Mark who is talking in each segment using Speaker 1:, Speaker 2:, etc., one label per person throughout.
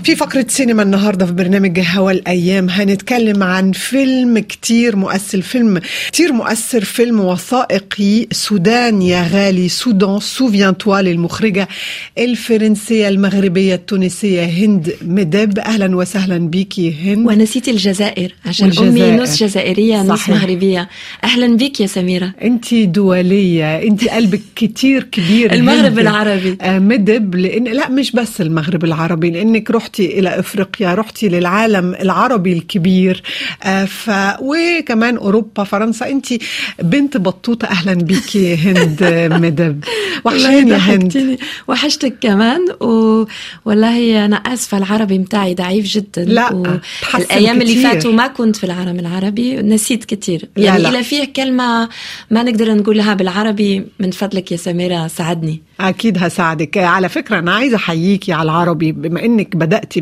Speaker 1: في فقرة سينما النهاردة في برنامج هوا الأيام هنتكلم عن فيلم كتير مؤثر فيلم كتير مؤثر فيلم وثائقي سودان يا غالي سودان سوفيان توا للمخرجة الفرنسية المغربية التونسية هند مدب أهلا وسهلا بيكي هند
Speaker 2: ونسيتي الجزائر عشان
Speaker 1: والجزائر.
Speaker 2: أمي نص جزائرية نص
Speaker 1: صحيح.
Speaker 2: مغربية أهلا بيك يا سميرة
Speaker 1: انت دولية انت قلبك كتير كبير
Speaker 2: المغرب
Speaker 1: هند.
Speaker 2: العربي.
Speaker 1: آه، مدب لان لا مش بس المغرب العربي لانك رحتي الى افريقيا رحتي للعالم العربي الكبير آه، ف وكمان اوروبا فرنسا انت بنت بطوطه اهلا بيكي هند مدب وحشاني يا هند
Speaker 2: ضحكتيني. وحشتك كمان و... والله أنا آسفة العربي متاعي ضعيف جدا
Speaker 1: لا، تحسن
Speaker 2: الأيام اللي
Speaker 1: كتير.
Speaker 2: فاتوا ما كنت في العالم العربي نسيت كتير
Speaker 1: لا،
Speaker 2: يعني
Speaker 1: لا.
Speaker 2: إلى فيه كلمة ما نقدر نقولها بالعربي من فضلك يا سميرة ساعدني
Speaker 1: اكيد هساعدك على فكره انا عايزه احييكي على العربي بما انك بداتي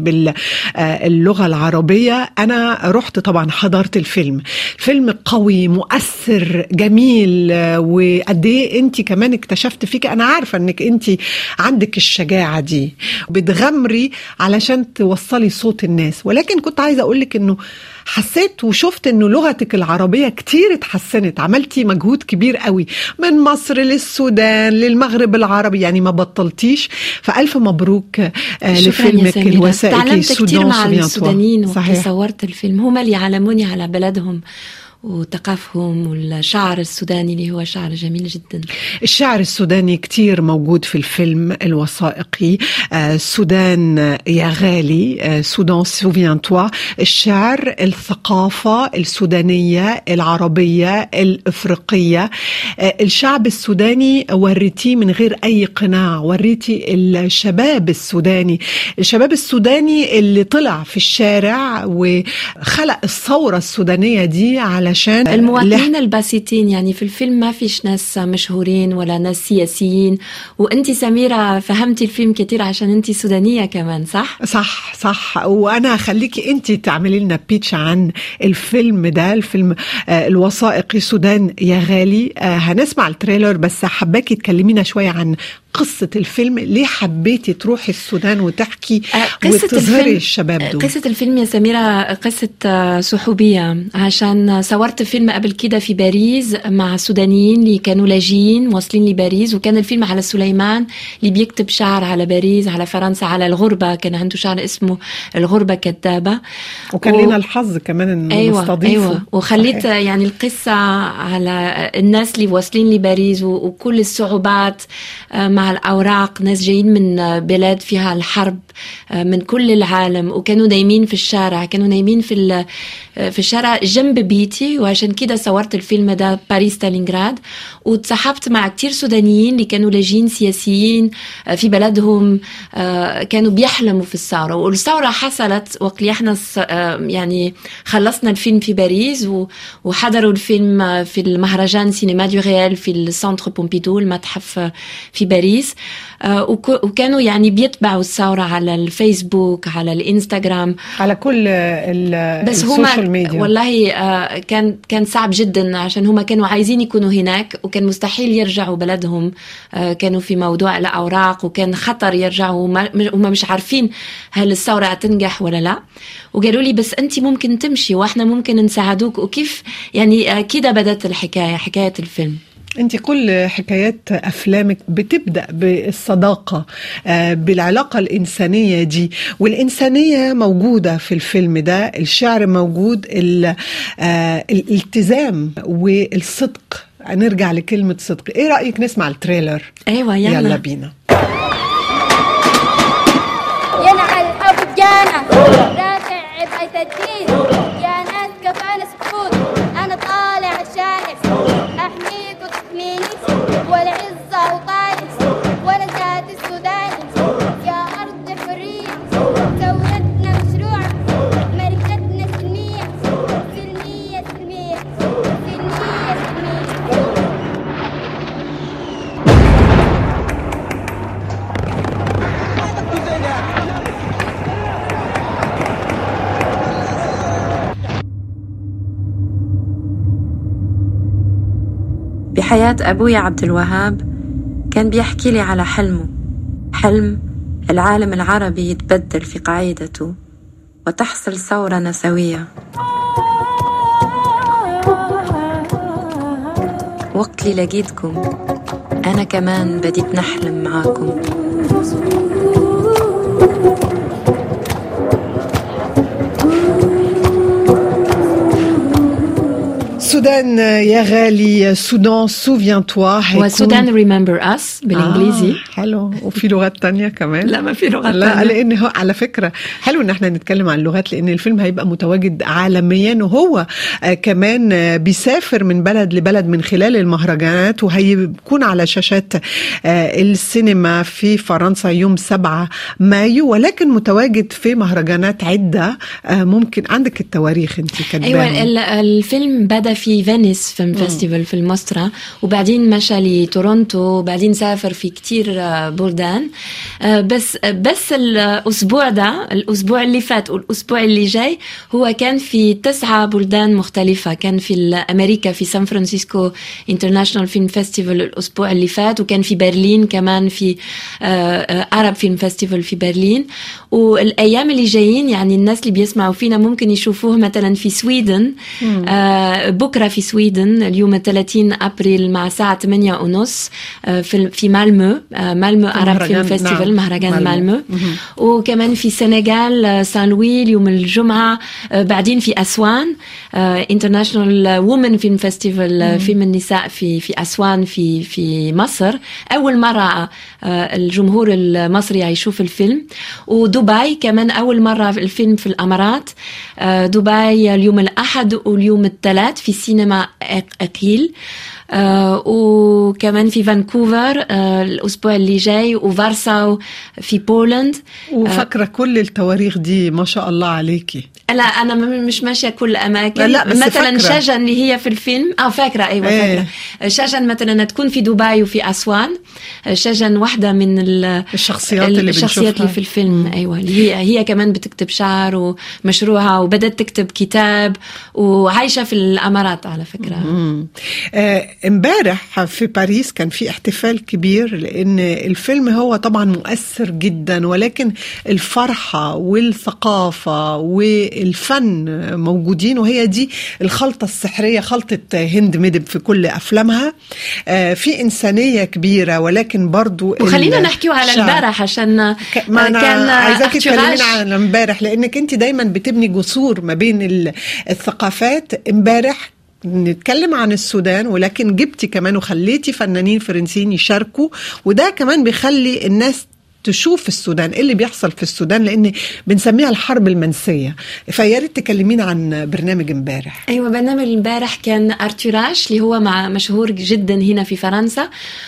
Speaker 1: باللغه العربيه انا رحت طبعا حضرت الفيلم فيلم قوي مؤثر جميل آه، وقد ايه انت كمان اكتشفت فيك انا عارفه انك انت عندك الشجاعه دي بتغمري علشان توصلي صوت الناس ولكن كنت عايزه اقول لك انه حسيت وشفت انه لغتك العربيه كتير اتحسنت عملتي مجهود كبير قوي من مصر للسودان للمغرب العربي يعني ما بطلتيش فالف مبروك آه،
Speaker 2: شكرا يا
Speaker 1: لفيلمك
Speaker 2: سميرة
Speaker 1: الوثائقي
Speaker 2: تعلمت كتير
Speaker 1: سودان
Speaker 2: مع
Speaker 1: سوفيان توا.
Speaker 2: السودانيين وقت
Speaker 1: صحيح
Speaker 2: صورت الفيلم هم اللي علموني على بلدهم وثقافهم والشعر السوداني اللي هو شعر جميل جدا
Speaker 1: الشعر السوداني كتير موجود في الفيلم الوثائقي آه، السودان يا غالي آه، سودان سوفيان توا الشعر الثقافة السودانية العربية الإفريقية آه، الشعب السوداني وريتيه من غير أي قناع وريتي الشباب السوداني الشباب السوداني اللي طلع في الشارع وخلق الثورة السودانية دي علشان
Speaker 2: المواطنين البسيطين يعني في الفيلم ما فيش ناس مشهورين ولا ناس سياسيين وانت سميرة فهمتي الفيلم كتير عشان انت سودانية كمان صح؟
Speaker 1: صح صح وانا هخليكي انت تعملي لنا بيتش عن الفيلم ده الفيلم آه، الوثائقي سودان يا غالي آه، هنسمع التريلر بس حباكي تكلمينا شويه عن قصه الفيلم ليه حبيتي تروحي السودان وتحكي
Speaker 2: آه، قصة
Speaker 1: وتظهري
Speaker 2: الفيلم
Speaker 1: الشباب دول
Speaker 2: قصة الفيلم يا سميرة قصة آه، صحوبية عشان صورت فيلم قبل كده في باريس مع سودانيين اللي كانوا لاجئين واصلين لباريس وكان الفيلم على سليمان اللي بيكتب شعر على باريس على فرنسا على الغربة كان عنده شعر اسمه الغربة كذابة
Speaker 1: وكان
Speaker 2: و-
Speaker 1: لنا الحظ كمان انه
Speaker 2: ايوه
Speaker 1: نستضيفه
Speaker 2: ايوه وخليت
Speaker 1: صحيح.
Speaker 2: يعني القصه على الناس اللي واصلين لباريس و- وكل الصعوبات آه، مع الاوراق ناس جايين من آه، بلاد فيها الحرب آه، من كل العالم وكانوا نايمين في الشارع كانوا نايمين في ال- آه، في الشارع جنب بيتي وعشان كده صورت الفيلم ده باريس ستالينغراد وتصاحبت مع كتير سودانيين اللي كانوا لاجئين سياسيين آه، في بلدهم آه، كانوا بيحلموا في الثوره والثوره حصلت وقت اللي احنا ص- آه، يعني خلصنا الفيلم في باريس و- وحضروا الفيلم آه، في المهرجان سينما دو ريال في السنتر بومبيدو المتحف آه، في باريس آه، وك- وكانوا يعني بيتبعوا الثوره على الفيسبوك على الانستغرام
Speaker 1: على كل ال-
Speaker 2: بس
Speaker 1: السوشيال
Speaker 2: هما
Speaker 1: ميديا
Speaker 2: والله آه، كان كان صعب جدا عشان هما كانوا عايزين يكونوا هناك وكان مستحيل يرجعوا بلدهم آه، كانوا في موضوع الأوراق وكان خطر يرجعوا وما- هما مش عارفين هل الثورة هتنجح ولا لا وقالوا لي بس أنت ممكن تمشي وإحنا ممكن نساعدوك وكيف يعني آه، كده بدت الحكاية حكاية الفيلم
Speaker 1: انت كل حكايات افلامك بتبدا بالصداقه آه، بالعلاقه الانسانيه دي والانسانيه موجوده في الفيلم ده الشعر موجود ال- آه، الالتزام والصدق نرجع لكلمه صدق ايه رايك نسمع التريلر
Speaker 2: أيوة
Speaker 1: يلا,
Speaker 2: يلا,
Speaker 1: يلا بينا
Speaker 3: ينعل الأب جانا رافع عبء الدين يا ناس كفانا سكوت أنا طالع الشارع أحميك وتحميني والعزة وطاري ولا ذات السوداني يا أرض حرية ثورتنا مشروعة مركزنا سلمية سلمية سلمية سلمية سلمية
Speaker 2: بحياة أبويا عبد الوهاب كان بيحكي لي على حلمه حلم العالم العربي يتبدل في قاعدته وتحصل ثورة نسوية وقت اللي لقيتكم أنا كمان بديت نحلم معاكم
Speaker 1: السودان يا غالي السودان سوفيان توا
Speaker 2: والسودان ريمبر اس بالانجليزي
Speaker 1: آه حلو وفي لغات تانية كمان
Speaker 2: لا ما في لغات
Speaker 1: لا
Speaker 2: تانية.
Speaker 1: لان هو على فكره حلو ان احنا نتكلم عن اللغات لان الفيلم هيبقى متواجد عالميا وهو آه كمان آه بيسافر من بلد لبلد من خلال المهرجانات وهيكون على شاشات آه السينما في فرنسا يوم 7 مايو ولكن متواجد في مهرجانات عده آه ممكن عندك التواريخ انت كاتباهم
Speaker 2: ايوه ال- الفيلم بدا في فينيس فيلم فيستيفال في الموسترا وبعدين مشى لتورونتو وبعدين سافر في كتير آه، بلدان آه، بس بس الاسبوع ده الاسبوع اللي فات والاسبوع اللي جاي هو كان في تسعة بلدان مختلفة كان في امريكا في سان فرانسيسكو انترناشونال فيلم فيستيفال الاسبوع اللي فات وكان في برلين كمان في عرب فيلم فيستيفال في برلين والايام اللي جايين يعني الناس اللي بيسمعوا فينا ممكن يشوفوه مثلا في سويدن آه بكره في سويدن اليوم 30 ابريل مع الساعه 8 ونص آه في في مالمو آه مالمو عرب فيلم
Speaker 1: مهرجان-
Speaker 2: فيستيفال
Speaker 1: نعم،
Speaker 2: مهرجان
Speaker 1: مالمو.
Speaker 2: مالمو وكمان في السنغال آه، سان لوي اليوم الجمعه آه بعدين في اسوان انترناشونال وومن فيلم فيستيفال فيلم النساء في في اسوان في في مصر اول مره آه، الجمهور المصري هيشوف الفيلم ودبي كمان اول مره الفيلم في الامارات آه، دبي اليوم الاحد واليوم الثلاث في سينما أك- اكيل آه، وكمان في فانكوفر آه، الاسبوع اللي جاي وفارساو في بولند
Speaker 1: وفاكره كل التواريخ دي ما شاء الله عليكي
Speaker 2: لا انا م- مش ماشيه كل اماكن
Speaker 1: لا، بس
Speaker 2: مثلا
Speaker 1: فاكرة.
Speaker 2: شجن اللي هي في الفيلم اه فاكره ايوه
Speaker 1: إيه.
Speaker 2: فاكره شجن مثلا تكون في دبي وفي اسوان شجن واحده من ال-
Speaker 1: الشخصيات اللي
Speaker 2: الشخصيات
Speaker 1: بنشوفها.
Speaker 2: اللي في الفيلم ايوه اللي هي هي كمان بتكتب شعر ومشروعها وبدات تكتب كتاب وعايشه في الامارات على فكره
Speaker 1: مم. آه، امبارح في باريس كان في احتفال كبير لان الفيلم هو طبعا مؤثر جدا ولكن الفرحه والثقافه والفن موجودين وهي دي الخلطه السحريه خلطه هند مدب في كل افلامها آه، في انسانيه كبيره ولكن برضو
Speaker 2: وخلينا
Speaker 1: ال-
Speaker 2: نحكي على
Speaker 1: الشعب.
Speaker 2: امبارح عشان
Speaker 1: ك- ما انا
Speaker 2: كان
Speaker 1: عايزاكي
Speaker 2: اختراج-
Speaker 1: تكلمينا عن امبارح لانك انت دايما بتبني جسور ما بين ال- الثقافات امبارح نتكلم عن السودان ولكن جبتي كمان وخليتي فنانين فرنسيين يشاركوا وده كمان بيخلي الناس تشوف السودان ايه اللي بيحصل في السودان لان بنسميها الحرب المنسيه فيا ريت تكلمينا عن برنامج امبارح
Speaker 2: ايوه برنامج امبارح كان ارتوراش اللي هو مع مشهور جدا هنا في فرنسا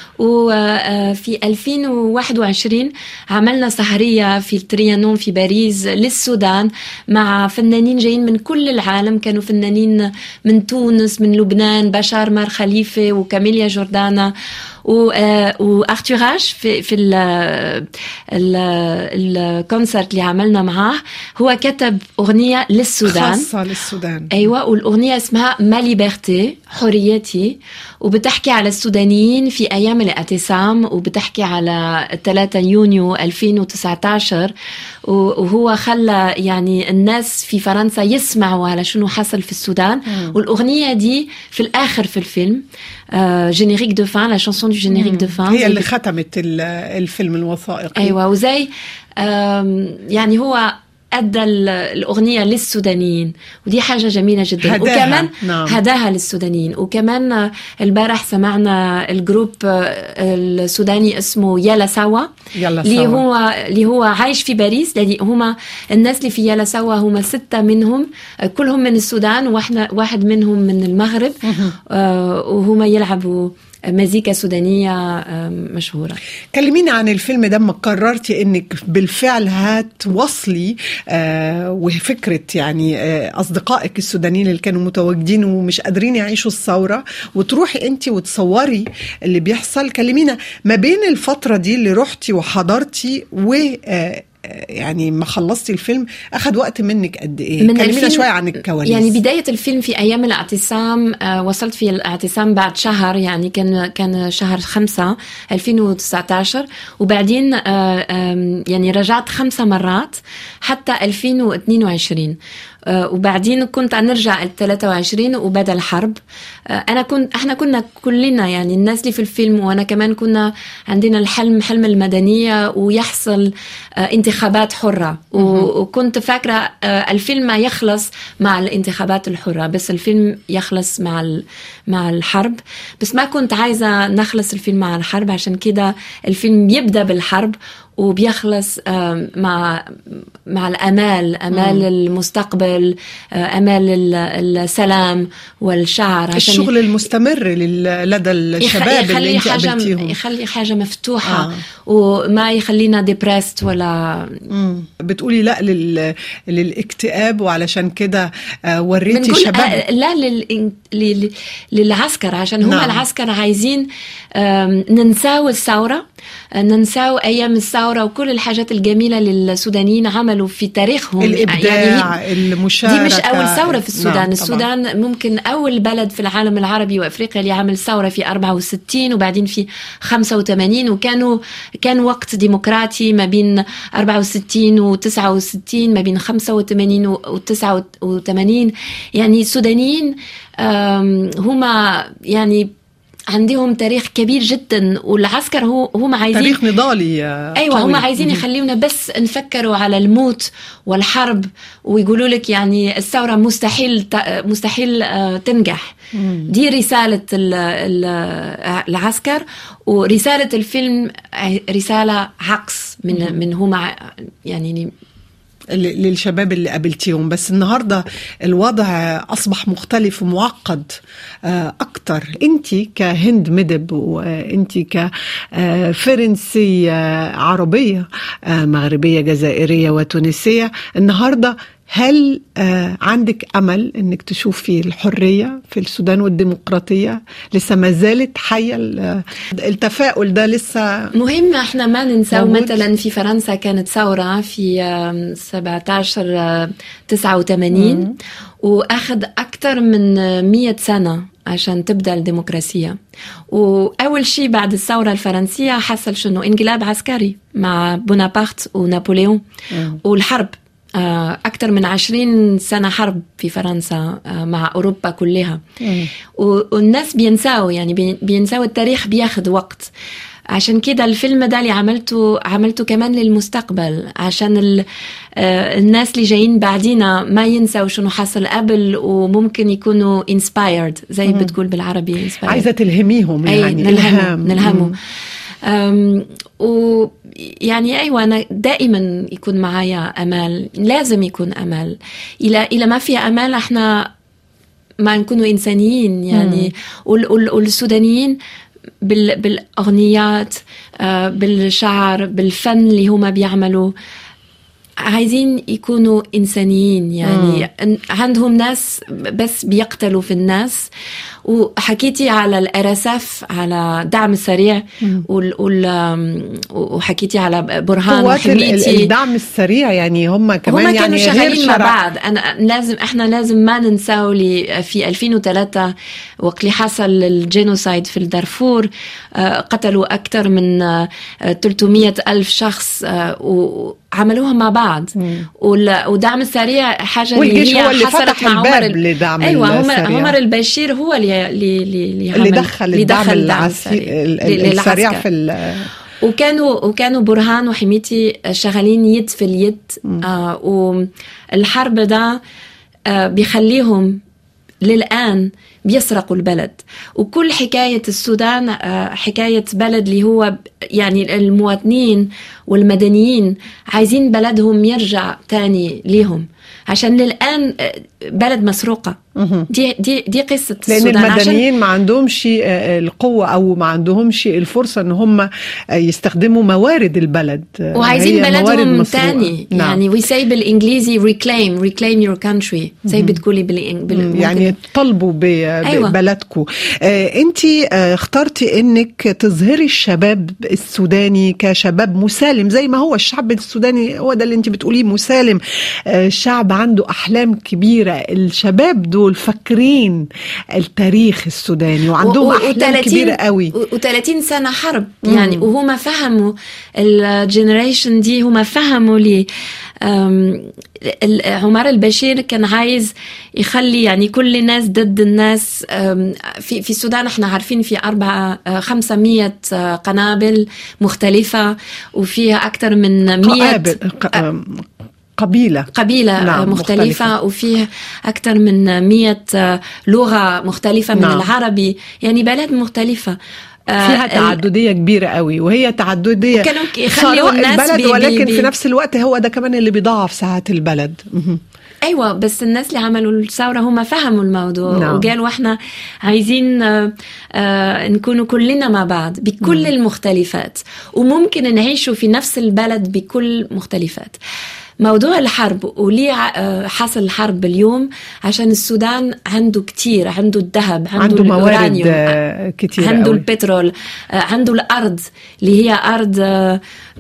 Speaker 2: وفي 2021 عملنا سهرية في التريانون في باريس للسودان مع فنانين جايين من كل العالم كانوا فنانين من تونس من لبنان بشار مار خليفة وكاميليا جوردانا و- آه، وارتوراش في في ال ال الكونسرت اللي عملنا معاه هو كتب اغنيه للسودان
Speaker 1: خاصه للسودان
Speaker 2: ايوه والاغنيه اسمها ما ليبرتي حريتي وبتحكي على السودانيين في ايام الاعتصام وبتحكي على 3 يونيو 2019 وهو خلى يعني الناس في فرنسا يسمعوا على شنو حصل في السودان والاغنيه دي في الاخر في الفيلم جينيريك دو فان لا شانسون دو جينيريك دو فان
Speaker 1: هي اللي ختمت ال- الفيلم الوثائقي
Speaker 2: ايوه وزي آم، يعني هو ادى ال- الاغنيه للسودانيين ودي حاجه جميله جدا
Speaker 1: هداها،
Speaker 2: وكمان
Speaker 1: نعم.
Speaker 2: هداها للسودانيين وكمان آه، البارح سمعنا الجروب آه، السوداني اسمه يلا سوا
Speaker 1: يلا
Speaker 2: اللي
Speaker 1: سوا.
Speaker 2: هو اللي هو عايش في باريس اللي هما الناس اللي في يلا سوا هما ستة منهم آه، كلهم من السودان وواحد واحد منهم من المغرب آه، وهما يلعبوا مزيكا سودانية آه، مشهورة
Speaker 1: كلميني عن الفيلم ده ما قررتي انك بالفعل هتوصلي آه وفكره يعني آه اصدقائك السودانيين اللي كانوا متواجدين ومش قادرين يعيشوا الثوره وتروحي انت وتصوري اللي بيحصل كلمينا ما بين الفتره دي اللي رحتي وحضرتي و آه يعني ما خلصتي الفيلم اخذ وقت منك قد ايه
Speaker 2: من
Speaker 1: كلمينا
Speaker 2: الفيلم-
Speaker 1: شويه عن الكواليس
Speaker 2: يعني بداية الفيلم في أيام الاعتصام آه، وصلت في الاعتصام بعد شهر يعني كان كان شهر خمسة 2019 وبعدين آه، آم، يعني رجعت خمسة مرات حتى 2022 آه، وبعدين كنت نرجع ال 23 وبدا الحرب آه، انا كنت احنا كنا كلنا يعني الناس اللي في الفيلم وانا كمان كنا عندنا الحلم حلم المدنيه ويحصل آه، انتخابات حره و- وكنت فاكره آه، الفيلم ما يخلص مع الانتخابات الحره بس الفيلم يخلص مع ال- مع الحرب بس ما كنت عايزه نخلص الفيلم مع الحرب عشان كده الفيلم يبدا بالحرب وبيخلص آم، مع مع الامال امال المستقبل آه، امال ال- السلام والشعر عشان
Speaker 1: الشغل المستمر لل- لدى الشباب اللي
Speaker 2: يخلي
Speaker 1: انت
Speaker 2: حاجه
Speaker 1: قابلتيهم
Speaker 2: يخلي حاجه مفتوحه
Speaker 1: آه.
Speaker 2: وما يخلينا ديبرست ولا
Speaker 1: مم. بتقولي لا لل... للاكتئاب وعلشان كده آه، وريتي
Speaker 2: بنقول
Speaker 1: شباب
Speaker 2: آه، لا لل... لل... للعسكر عشان هم
Speaker 1: نعم.
Speaker 2: نعم. العسكر عايزين آم، ننساو الثورة آه، ننساو أيام الثورة وكل الحاجات الجميلة للسودانيين عملوا في تاريخهم
Speaker 1: الابداع
Speaker 2: هي-
Speaker 1: المشاركه
Speaker 2: دي مش أول ثورة في السودان
Speaker 1: نعم، طبعاً.
Speaker 2: السودان ممكن أول بلد في العالم العربي وأفريقيا اللي عمل ثورة في 64 وبعدين في 85 وكانوا كان وقت ديمقراطي ما بين 64 و 69 ما بين 85 و 89 يعني السودانيين آم، هما يعني عندهم تاريخ كبير جدا والعسكر هو هم عايزين
Speaker 1: تاريخ نضالي آه،
Speaker 2: ايوه
Speaker 1: قوي.
Speaker 2: هم عايزين
Speaker 1: مم.
Speaker 2: يخليونا بس نفكروا على الموت والحرب ويقولوا لك يعني الثوره مستحيل ت- مستحيل آه، تنجح دي رساله ال- ال- العسكر ورساله الفيلم رساله عكس من من هم يعني
Speaker 1: ل- للشباب اللي قابلتيهم بس النهارده الوضع اصبح مختلف ومعقد آه، اكتر انت كهند مدب وانت كفرنسيه عربيه آه، مغربيه جزائريه وتونسيه النهارده هل آه، عندك امل انك تشوفي الحريه في السودان والديمقراطيه لسه ما زالت حيه ال- التفاؤل ده لسه
Speaker 2: مهم احنا ما ننساو
Speaker 1: موجود.
Speaker 2: مثلا في فرنسا كانت ثورة في آم، 17 آه، 89 واخذ اكثر من آه، 100 سنة عشان تبدا الديمقراطية واول شيء بعد الثورة الفرنسية حصل شنو انقلاب عسكري مع بونابرت ونابليون والحرب آه، أكثر من عشرين سنة حرب في فرنسا آه، مع أوروبا كلها و- والناس بينساوا يعني بي- بينساوا التاريخ بياخد وقت عشان كده الفيلم ده اللي عملته عملته كمان للمستقبل عشان ال- آه، الناس اللي جايين بعدينا ما ينسوا شنو حصل قبل وممكن يكونوا inspired زي بتقول بالعربي inspired.
Speaker 1: عايزه تلهميهم
Speaker 2: أي
Speaker 1: يعني
Speaker 2: نلهمه
Speaker 1: إلهام.
Speaker 2: نلهمه
Speaker 1: مم.
Speaker 2: أم، و يعني ايوه انا دائما يكون معايا امال لازم يكون امل الى الى ما في امل احنا ما نكونوا انسانيين يعني وال- وال- والسودانيين بال بالاغنيات آه، بالشعر بالفن اللي هما بيعملوا عايزين يكونوا إنسانيين يعني مم. عندهم ناس بس بيقتلوا في الناس وحكيتي على الارسف على دعم السريع وال وال وحكيتي على برهان
Speaker 1: قوات ال- ال-
Speaker 2: وحميتي
Speaker 1: الدعم السريع يعني هم كمان
Speaker 2: هم
Speaker 1: يعني
Speaker 2: كانوا
Speaker 1: غير
Speaker 2: شغالين مع
Speaker 1: شرع.
Speaker 2: بعض انا لازم احنا لازم ما ننساو لي في 2003 وقت اللي حصل الجينوسايد في الدارفور آه، قتلوا اكثر من آه، 300 الف شخص آه، وعملوا مع بعض وال- ودعم السريع حاجه
Speaker 1: والجيش
Speaker 2: اللي هي
Speaker 1: هو اللي
Speaker 2: حصلت
Speaker 1: فتح
Speaker 2: مع عمر
Speaker 1: الباب
Speaker 2: ال-
Speaker 1: لدعم
Speaker 2: ايوه عمر,
Speaker 1: السريع.
Speaker 2: عمر البشير هو اللي اللي اللي,
Speaker 1: اللي
Speaker 2: عمل-
Speaker 1: دخل
Speaker 2: اللي
Speaker 1: الدعم
Speaker 2: دخل
Speaker 1: العسي... ال- ال-
Speaker 2: لل-
Speaker 1: السريع
Speaker 2: للعسكر.
Speaker 1: في ال-
Speaker 2: وكانوا وكانوا برهان وحميتي شغالين يد في اليد آه والحرب ده آه بيخليهم للآن بيسرقوا البلد وكل حكاية السودان آه حكاية بلد اللي هو ب- يعني المواطنين والمدنيين عايزين بلدهم يرجع تاني ليهم عشان للآن آه، بلد مسروقة دي دي دي قصة
Speaker 1: لان
Speaker 2: السودان عشان
Speaker 1: المدنيين ما عندهمش آه، القوه او ما عندهمش الفرصه ان هم آه، يستخدموا موارد البلد آه،
Speaker 2: وعايزين
Speaker 1: هي موارد
Speaker 2: بلدهم
Speaker 1: مسروقة.
Speaker 2: تاني
Speaker 1: نعم.
Speaker 2: يعني وي سي بالانجليزي reclaim reclaim your country زي بتقولي بالإن- بال
Speaker 1: مم.
Speaker 2: ممكن-
Speaker 1: يعني طلبوا ب-
Speaker 2: أيوة.
Speaker 1: بلدكم انت اخترتي انك تظهري الشباب السوداني كشباب مسالم زي ما هو الشعب السوداني هو ده اللي انت بتقوليه مسالم آه، شعب عنده احلام كبيره الشباب دول فاكرين التاريخ السوداني وعندهم احلام كبيره قوي
Speaker 2: و30 سنه حرب يعني وهما فهموا الجنريشن دي هما فهموا لي أم، ال- عمر البشير كان عايز يخلي يعني كل الناس ضد الناس أم، في في السودان احنا عارفين في أربعة آه، 500 آه، قنابل مختلفة وفيها أكثر من 100
Speaker 1: قابل ق- آم، قبيله
Speaker 2: قبيلة
Speaker 1: نعم،
Speaker 2: نعم مختلفة,
Speaker 1: مختلفة.
Speaker 2: مختلفة وفيه أكثر من مية لغة مختلفة من
Speaker 1: نعم.
Speaker 2: نعم. العربي يعني بلد مختلفة آه،
Speaker 1: فيها
Speaker 2: ال-
Speaker 1: تعدديه كبيره قوي وهي تعدديه
Speaker 2: كانوا يخلوا
Speaker 1: ثراء
Speaker 2: الناس
Speaker 1: البلد
Speaker 2: بي- بي-
Speaker 1: ولكن
Speaker 2: بي-
Speaker 1: في نفس الوقت هو ده كمان اللي بيضاعف ساعات البلد مهم.
Speaker 2: ايوه بس الناس اللي عملوا الثوره هم فهموا الموضوع
Speaker 1: نعم.
Speaker 2: نعم. وقالوا احنا عايزين آه، آه، نكونوا كلنا مع بعض بكل المختلفات وممكن نعيشوا في نفس البلد بكل مختلفات موضوع الحرب وليه ع- آه، حصل الحرب اليوم عشان السودان عنده كتير عنده الذهب عنده,
Speaker 1: عنده موارد
Speaker 2: الأورانيوم،
Speaker 1: آه، كتير
Speaker 2: عنده
Speaker 1: قوي.
Speaker 2: البترول آه، عنده الارض اللي هي ارض آه،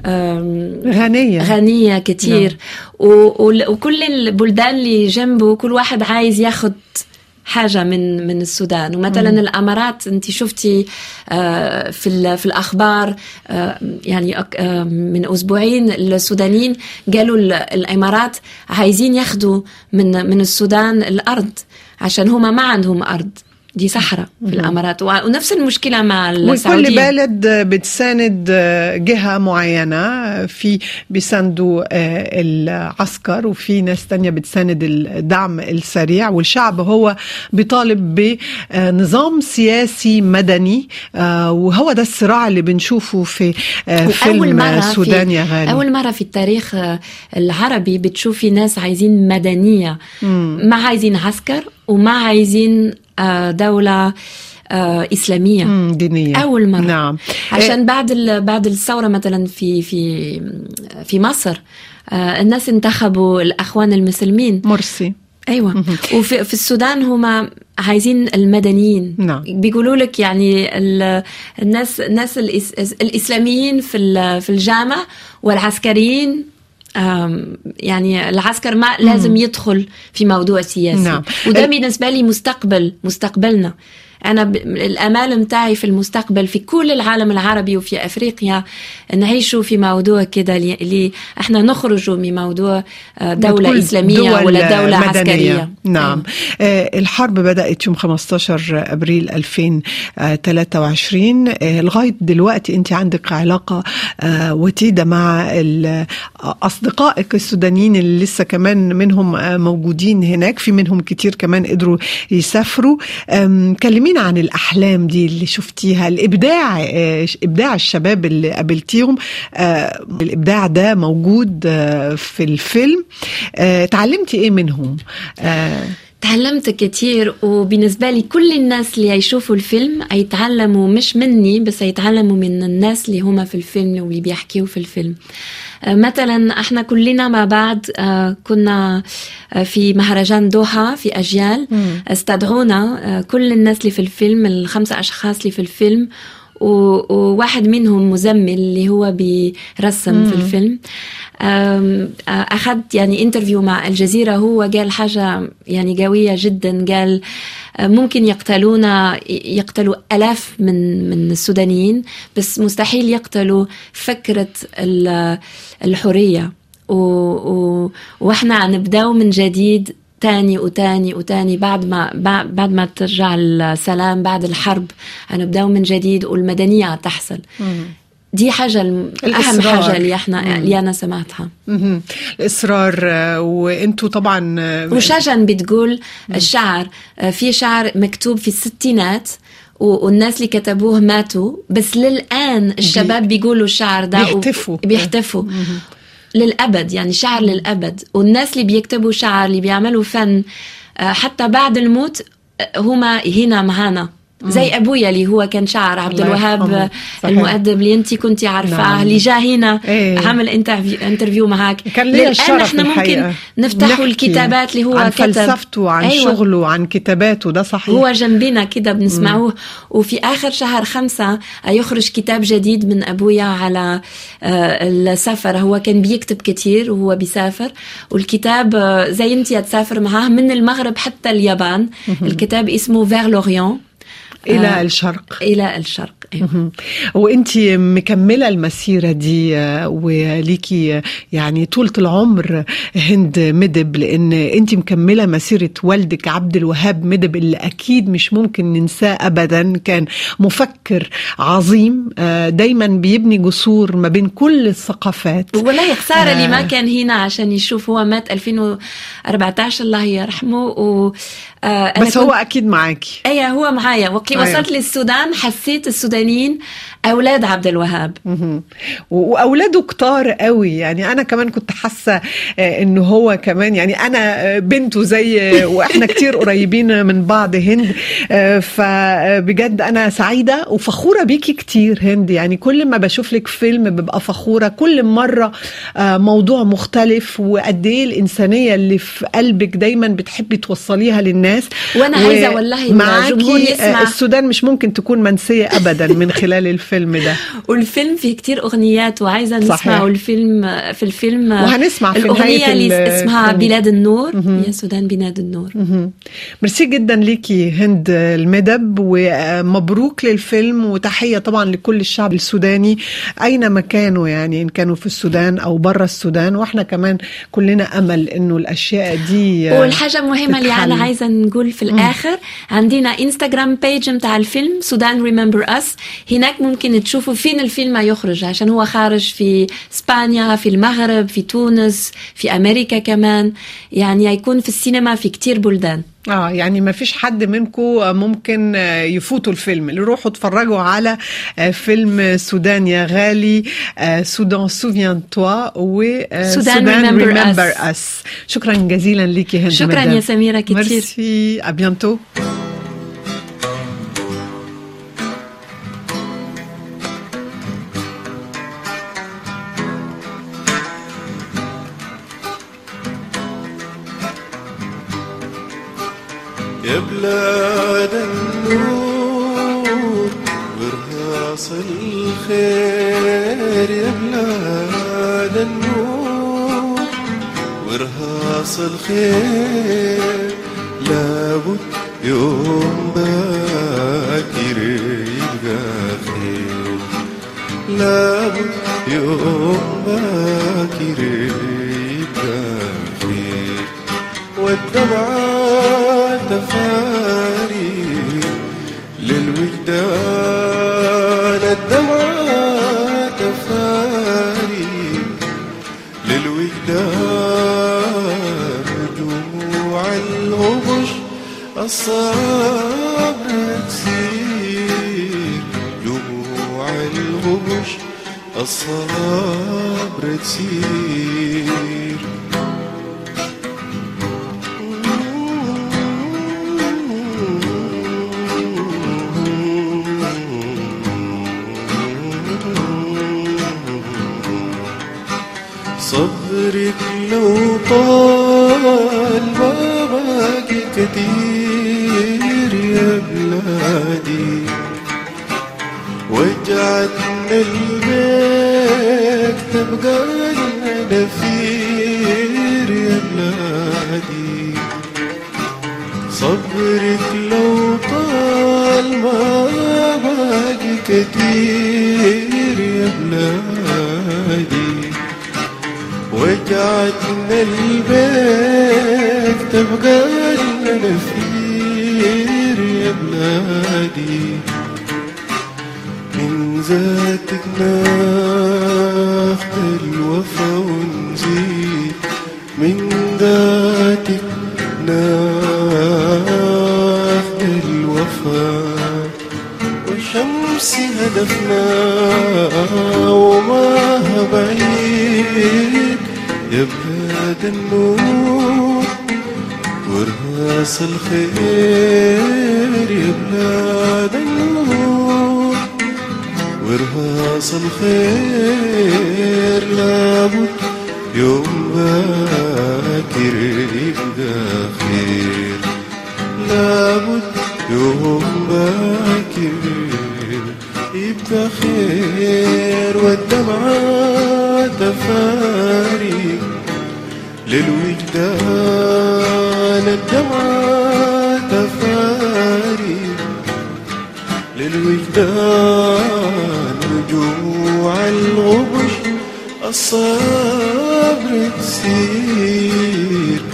Speaker 2: آم،
Speaker 1: غنيه
Speaker 2: غنية كتير و... و... وكل البلدان اللي جنبه كل واحد عايز ياخد حاجة من من السودان ومثلا مم. الأمارات أنت شفتي آه، في ال- في الأخبار آه، يعني أك- آه، من أسبوعين السودانيين قالوا ال- الإمارات عايزين ياخدوا من من السودان الأرض عشان هما ما عندهم أرض دي صحراء في الأمارات و- ونفس المشكلة مع
Speaker 1: وكل
Speaker 2: السعودية
Speaker 1: بلد بتساند جهة معينة في بيساندوا آه، العسكر وفي ناس تانية بتساند الدعم السريع والشعب هو بيطالب بنظام سياسي مدني آه، وهو ده الصراع اللي بنشوفه في آه، فيلم السودان يا غالي
Speaker 2: أول مرة في التاريخ آه، العربي بتشوفي ناس عايزين مدنية ما عايزين عسكر وما عايزين آه، دولة آه، إسلامية
Speaker 1: مم، دينية
Speaker 2: أول مرة
Speaker 1: نعم
Speaker 2: عشان بعد ال- بعد الثورة مثلا في في في مصر آه، الناس انتخبوا الأخوان المسلمين
Speaker 1: مرسي
Speaker 2: ايوه وفي في السودان هما عايزين المدنيين
Speaker 1: نعم.
Speaker 2: بيقولوا لك يعني ال- الناس الناس الإس- الاسلاميين في ال- في الجامع والعسكريين آم، يعني العسكر ما لازم يدخل في موضوع سياسي
Speaker 1: نعم.
Speaker 2: وده
Speaker 1: ال-
Speaker 2: بالنسبه لي مستقبل مستقبلنا انا ب... الامال متاعي في المستقبل في كل العالم العربي وفي افريقيا نعيشوا في موضوع كده اللي اللي احنا نخرجوا من موضوع آه، دوله
Speaker 1: تكون
Speaker 2: اسلاميه
Speaker 1: دول
Speaker 2: ولا دوله
Speaker 1: مدنية.
Speaker 2: عسكريه
Speaker 1: نعم آه الحرب بدأت يوم 15 أبريل 2023 آه لغاية دلوقتي أنت عندك علاقة آه وتيدة مع ال- أصدقائك السودانيين اللي لسه كمان منهم آه موجودين هناك في منهم كتير كمان قدروا يسافروا آم، كلمينا عن الأحلام دي اللي شفتيها الإبداع آه إبداع الشباب اللي قابلتيهم آه الإبداع ده موجود آه في الفيلم آه تعلمتي إيه منهم آه
Speaker 2: تعلمت كتير وبالنسبة لي كل الناس اللي هيشوفوا الفيلم هيتعلموا مش مني بس هيتعلموا من الناس اللي هما في الفيلم واللي بيحكيوا في الفيلم آه، مثلا احنا كلنا مع بعض آه، كنا آه، في مهرجان دوحة في أجيال استدعونا آه، كل الناس اللي في الفيلم الخمسة أشخاص اللي في الفيلم و- وواحد منهم مزمل اللي هو بيرسم في الفيلم أم، أخذت يعني انترفيو مع الجزيرة هو قال حاجة يعني قوية جدا قال أه، ممكن يقتلونا يقتلوا ألاف من من السودانيين بس مستحيل يقتلوا فكرة ال- الحرية و و واحنا هنبداو من جديد تاني وتاني وتاني بعد ما بع- بعد ما ترجع السلام بعد الحرب هنبداو من جديد والمدنية تحصل دي حاجة الم- أهم
Speaker 1: الإصرار.
Speaker 2: حاجة اللي احنا اللي أنا سمعتها
Speaker 1: مهم. الإصرار آه، وأنتوا طبعا آه،
Speaker 2: وشجن بتقول الشعر آه، في شعر مكتوب في الستينات و- والناس اللي كتبوه ماتوا بس للآن الشباب بيقولوا الشعر ده و-
Speaker 1: بيحتفوا.
Speaker 2: بيحتفوا للأبد يعني شعر للأبد والناس اللي بيكتبوا شعر اللي بيعملوا فن آه، حتى بعد الموت آه، هما هنا معانا زي ابويا اللي هو كان شاعر عبد
Speaker 1: الله
Speaker 2: الوهاب
Speaker 1: يرحمه. صحيح.
Speaker 2: المؤدب اللي انت كنتي عارفاه
Speaker 1: نعم.
Speaker 2: اللي جا هنا
Speaker 1: إيه.
Speaker 2: عمل انترفيو انترفيو معك
Speaker 1: كان لي
Speaker 2: للان
Speaker 1: الشرف
Speaker 2: احنا ممكن
Speaker 1: الحقيقة.
Speaker 2: نفتحوا
Speaker 1: نحكي
Speaker 2: الكتابات اللي هو
Speaker 1: عن
Speaker 2: كتب
Speaker 1: فلسفته عن
Speaker 2: أيوة.
Speaker 1: شغله عن كتاباته ده صحيح
Speaker 2: هو جنبنا كده بنسمعوه وفي آخر شهر خمسة يخرج كتاب جديد من أبويا على آه، السفر هو كان بيكتب كتير وهو بيسافر والكتاب آه، زي انت تسافر معاه من المغرب حتى اليابان الكتاب اسمه فير لوريون
Speaker 1: الى
Speaker 2: آه.
Speaker 1: الشرق
Speaker 2: إلى الشرق أيوة.
Speaker 1: مهم. وانت مكمله المسيره دي آه، وليكي آه، يعني طولة العمر هند مدب لان انت مكمله مسيره والدك عبد الوهاب مدب اللي اكيد مش ممكن ننساه ابدا كان مفكر عظيم آه، دايما بيبني جسور ما بين كل الثقافات
Speaker 2: والله خسارة اللي ما
Speaker 1: آه.
Speaker 2: كان هنا عشان يشوف هو مات 2014 الله يرحمه و آه، أنا
Speaker 1: بس هو
Speaker 2: كنت-
Speaker 1: اكيد معاكي
Speaker 2: ايه هو معايا وقت
Speaker 1: أيوة.
Speaker 2: وصلت للسودان حسيت السودانيين اولاد عبد الوهاب
Speaker 1: مهم. و- واولاده كتار قوي يعني انا كمان كنت حاسه آه، ان هو كمان يعني انا آه، بنته زي واحنا كتير قريبين من بعض هند آه، فبجد انا سعيده وفخوره بيكي كتير هند يعني كل ما بشوف لك فيلم ببقى فخوره كل مره آه، موضوع مختلف وقد ايه الانسانيه اللي في قلبك دايما بتحبي توصليها للناس
Speaker 2: وأنا عايزة والله
Speaker 1: معاكي،
Speaker 2: الجمهور يسمع.
Speaker 1: آه، السودان مش ممكن تكون منسيه ابدا من خلال الفيلم ده
Speaker 2: والفيلم فيه كتير اغنيات وعايزه
Speaker 1: صحيح.
Speaker 2: نسمع الفيلم في الفيلم
Speaker 1: وهنسمع في
Speaker 2: الاغنيه
Speaker 1: نهاية
Speaker 2: اللي
Speaker 1: ال-
Speaker 2: اسمها
Speaker 1: الفيلم.
Speaker 2: بلاد النور يا سودان بلاد النور
Speaker 1: مهم. ميرسي جدا ليكي هند المدب ومبروك للفيلم وتحية طبعا لكل الشعب السوداني أينما كانوا يعني إن كانوا في السودان أو برا السودان وإحنا كمان كلنا أمل إنه الأشياء دي
Speaker 2: والحاجة المهمة اللي
Speaker 1: تتحل.
Speaker 2: أنا عايزة نقول في الآخر عندنا انستغرام بيج متاع الفيلم سودان ريمبر أس هناك ممكن تشوفوا فين الفيلم يخرج عشان هو خارج في إسبانيا في المغرب في تونس في أمريكا كمان يعني هيكون في السينما في كتير بلدان
Speaker 1: اه يعني ما فيش حد منكم ممكن آه، يفوتوا الفيلم اللي روحوا اتفرجوا على آه، فيلم سودان يا غالي آه، سودان سوفيان توا و آه،
Speaker 2: سودان Remember
Speaker 1: ريمبر
Speaker 2: Us.
Speaker 1: اس شكرا جزيلا ليكي هند
Speaker 2: شكراً
Speaker 1: مدام.
Speaker 2: يا سميرة كتير.
Speaker 1: ميرسي ابيانتو
Speaker 4: يا بلاد النور ورهاص الخير يا بلاد النور ورهاص الخير لابد يوم باكر يبقى خير لابد يوم باكر يبقى خير والدمعة تفاري للوجدان الدمعة تفاري للوجدان دموع الغبش الصبر تسير دموع الغبش الصبر تسير صبرك لو طال ما باقي كتير يا بلادي وجعتنا البيت تبقى لنا نفير يا بلادي صبرك لو طال ما باقي كتير يا بلادي وجعتنا البيت تبقى لنا نفير يا بلادي من ذاتك ناخد الوفا ونزيد من ذاتك ناخد الوفا وشمس هدفنا وما بعيد يا بلاد النور ورهان راس الخير يا بلاد النور ورهاص الخير لابد يوم باكر يبقى خير لابد يوم باكر يبقى خير والدمعة تفارق للوجدان الدمعة تفارق للوجدان رجوع الغبش الصبر تسير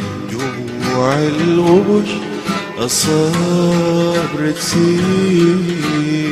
Speaker 4: جوع الغبش الصبر تسير